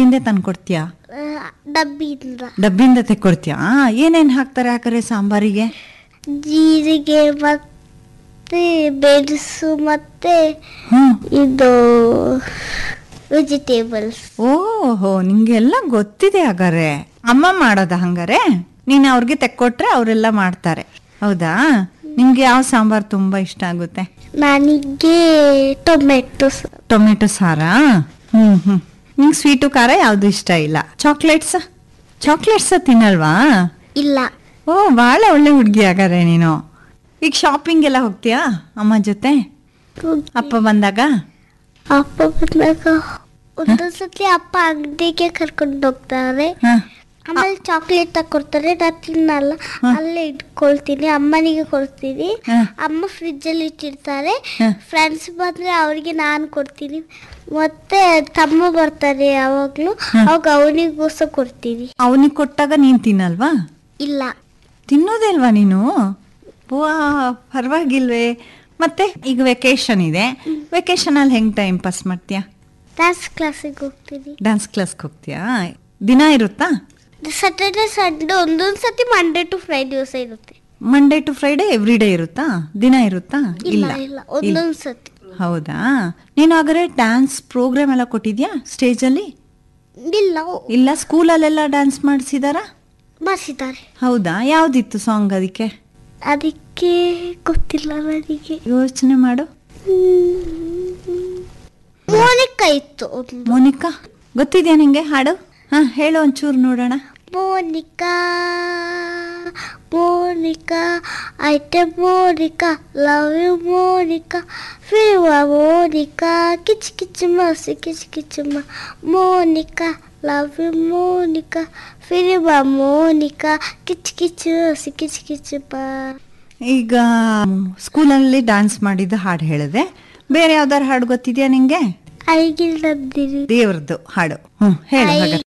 ಅಂಗಡಿಯಿಂದ ತಂದ್ಕೊಡ್ತೀಯಾ ಆ, ಡಬ್ಬಿಯಿಂದ ಡಬ್ಬಿಯಿಂದ ತೆಕ್ಕೊಡ್ತೀಯಾ ಏನೇನ್ ಹಾಕ್ತಾರೆ ಹಾಕರೆ ಸಾಂಬಾರಿಗೆ ಜೀರಿಗೆ ಮತ್ತೆ ಮೆಣಸು ಮತ್ತೆ ಹ್ಮ್ ಇದು ವೆಜಿಟೇಬಲ್ಸ್ ಓಹೋ ನಿಂಗೆಲ್ಲ ಗೊತ್ತಿದೆ ಹಾಗಾರೆ ಅಮ್ಮ ಮಾಡೋದ ಹಂಗಾರೆ ನೀನು ಅವ್ರಿಗೆ ತೆಕ್ಕೊಟ್ರೆ ಅವರೆಲ್ಲ ಮಾಡ್ತಾರೆ ಹೌದಾ ನಿಮ್ಗೆ ಯಾವ ಸಾಂಬಾರ್ ತುಂಬಾ ಇಷ್ಟ ಆಗುತ್ತೆ ನನಗೆ ಟೊಮೆಟೊ ಟೊಮೆಟೊ ಸಾರಾ ಹ್ಮ್ ಹ್ಮ್ ನಿಂಗೆ ಸ್ವೀಟು ಖಾರ ಯಾವ್ದು ಇಷ್ಟ ಇಲ್ಲ ಚಾಕ್ಲೇಟ್ಸ್ ಚಾಕ್ಲೇಟ್ಸ್ ತಿನ್ನಲ್ವಾ ಇಲ್ಲ ಓ ಭಾಳ ಒಳ್ಳೆ ಹುಡುಗಿ ಹಾಗಾರೆ ನೀನು ಈಗ ಶಾಪಿಂಗ್ ಎಲ್ಲ ಹೋಗ್ತೀಯಾ ಅಮ್ಮ ಜೊತೆ ಅಪ್ಪ ಬಂದಾಗ ಅಪ್ಪ ಬಂದಾಗ ಒಂದೊಂದ್ಸತಿ ಅಪ್ಪ ಅಂಗಡಿಗೆ ಕರ್ಕೊಂಡು ಹೋಗ್ತಾರೆ ಹ ಆಮೇಲೆ ಚಾಕ್ಲೇಟ್ ತಕೊಡ್ತಾರೆ ನಾನು ತಿನ್ನಲ್ಲ ಅಲ್ಲೇ ಇಟ್ಕೊಳ್ತೀನಿ ಅಮ್ಮನಿಗೆ ಕೊಡ್ತೀನಿ ಹ. ಅಮ್ಮ ಫ್ರಿಜ್ ಅಲ್ಲಿ ಇಟ್ಟಿರ್ತಾರೆ ಹ. ಫ್ರೆಂಡ್ಸ್ ಬಂದ್ರೆ ಅವ್ರಿಗೆ ನಾನು ಕೊಡ್ತೀನಿ ಮತ್ತೆ ತಮ್ಮ ಬರ್ತಾರೆ ಯಾವಾಗ್ಲೂ ಅವಾಗ ಅವನಿಗೋಸ್ಕರ ಕೊಡ್ತೀನಿ ಅವನಿಗೆ ಕೊಟ್ಟಾಗ ನೀನು ತಿನ್ನಲ್ವಾ ಇಲ್ಲ ತಿನ್ನೋದೇ ಅಲ್ವಾ ನೀನು ವಾ ಪರವಾಗಿಲ್ವೇ ಮತ್ತೆ ಈಗ ವೆಕೇಶನ್ ಇದೆ ವೆಕೇಶನಲ್ಲಿ ಹೆಂಗೆ ಟೈಮ್ ಪಾಸ್ ಮಾಡ್ತೀಯಾ ಡ್ಯಾನ್ಸ್ ಕ್ಲಾಸಿಗೆ ಹೋಗ್ತೀನಿ ಡ್ಯಾನ್ಸ್ ಕ್ಲಾಸ್ಗೆ ಹೋಗ್ತೀಯಾ ದಿನ ಇರುತ್ತಾ ಸ್ಯಾಟರ್ಡೆ ಸಂಡೇ ಒಂದೊಂದು ಸತಿ ಮಂಡೇ ಟು ಫ್ರೈಡೆ ದಿವಸ ಇರುತ್ತೆ Monday to Friday every day ಇರುತ್ತಾ ದಿನ ಇರುತ್ತಾ ಇಲ್ಲ ಇಲ್ಲ ಒಂದೊಂದು ಸತಿ ಹೌದಾ ನೀನು ಹಾಗಾದ್ರೆ ಡ್ಯಾನ್ಸ್ ಪ್ರೋಗ್ರಾಮ್ ಎಲ್ಲ ಕೊಟ್ಟಿದ್ಯಾ ಸ್ಟೇಜಲ್ಲಿ ಇಲ್ಲ ಇಲ್ಲ ಸ್ಕೂಲಲ್ಲೆಲ್ಲ ಡ್ಯಾನ್ಸ್ ಮಾಡಿಸಿದಾರಾ ಮಾಡಿಸಿದ್ದಾರೆ ಹೌದಾ ಯಾವ್ದಿತ್ತು ಸಾಂಗ್ ಅದಕ್ಕೆ ಅದಕ್ಕೆ ಗೊತ್ತಿಲ್ಲ ನನಗೆ ಯೋಚನೆ ಮಾಡು ಮೋನಿಕಾ ಇತ್ತು ಒಂದು ಮೋನಿಕಾ ಗೊತ್ತಿದ್ಯಾ ನಿಂಗೆ ಹಾಡು ಹಾ ಹೇಳು ಒಂಚೂರು ನೋಡೋಣ ಮೋನಿಕಾ ಮೋನಿಕಾ ಐಟೆ ಮೋನಿಕಾ ಲವ್ ಯು ಮೋನಿಕಾ ಫಿರುವ ಮೋನಿಕಾ ಕಿಚ್ ಕಿಚ್ ಮಸಿ ಕಿಚ್ ಕಿಚ್ ಮ ಮೋನಿಕಾ ಲವ್ ಯು ಮೋನಿಕಾ ಫಿರುವ ಮೋನಿಕಾ ಕಿಚ್ ಕಿಚ್ ಮಸಿ ಕಿಚ್ ಕಿಚ್ ಮ ಈಗ ಸ್ಕೂಲಲ್ಲಿ ಡ್ಯಾನ್ಸ್ ಮಾಡಿದ್ದು ಹಾಡು ಹೇಳಿದೆ ಬೇರೆ ಯಾವ್ದಾರು ಹಾಡು ಗೊತ್ತಿದ್ಯಾ ನಿಂಗೆ ಐಗಿಲ್ ನಂದಿರಿ ದೇವ್ರದ್ದು ಹಾಡು ಹ್ಮ್ ಹೇಳು ಹಾಗಾದ್ರೆ